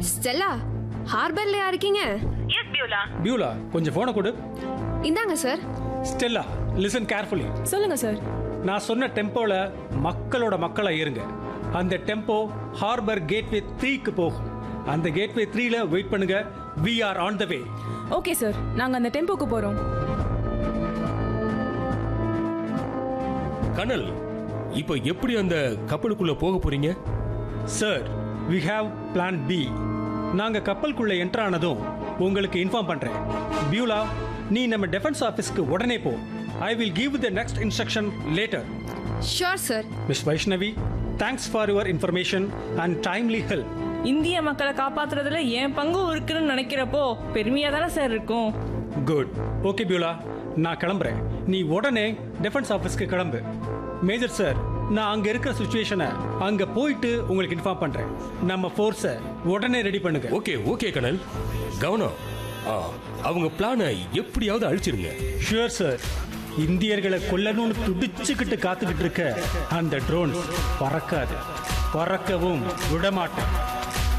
Stella ஹார்பர்லயா இருக்கீங்க S Beulah Beulah கொஞ்சம் போனை கொடு இந்தாங்க சார் ஸ்டெல்லா லிசன் கேர்ஃபுல்லி சொல்லுங்க சார் நான் சொன்ன டெம்போல மக்களோட மக்களா இருங்க அந்த டெம்போ ஹார்பர் கேட்வே த்ரீக்கு போகும் அந்த கேட்வே த்ரீல வெயிட் பண்ணுங்க we are on the way okay sir நாங்க அந்த டெம்போக்கு போறோம் கனல் இப்போ எப்படி அந்த கப்பலுக்குள்ள போக போறீங்க sir we have plan B நாங்க கப்பலுக்குள்ள என்டர் ஆனதும் உங்களுக்கு இன்ஃபார்ம் பண்றேன் பியூலா நீ நம்ம டிஃபென்ஸ் ஆஃபீஸ்க்கு உடனே போ I will give the next instruction later sure sir miss Vaishnavi thanks for your information and timely help இந்திய மக்களை காப்பாத்துறதுல என் பங்கும் இருக்குன்னு நினைக்கிறப்போ பெருமையா தானே சார் இருக்கும் குட் ஓகே பியூலா நான் கிளம்புறேன் நீ உடனே டிஃபென்ஸ் ஆஃபீஸ்க்கு கிளம்பு மேஜர் சார் நான் அங்க இருக்கிற சுச்சுவேஷனை அங்க போயிட்டு உங்களுக்கு இன்ஃபார்ம் பண்றேன் நம்ம ஃபோர்ஸை உடனே ரெடி பண்ணுங்க ஓகே ஓகே கனல் கவனம் ஆ, அவங்க பிளானை எப்படியாவது அழிச்சிருங்க ஷுவர் சார் இந்தியர்களை கொல்லணும்னு துடிச்சுக்கிட்டு காத்துக்கிட்டு இருக்க அந்த ட்ரோன் பறக்காது பறக்கவும் விடமாட்டேன்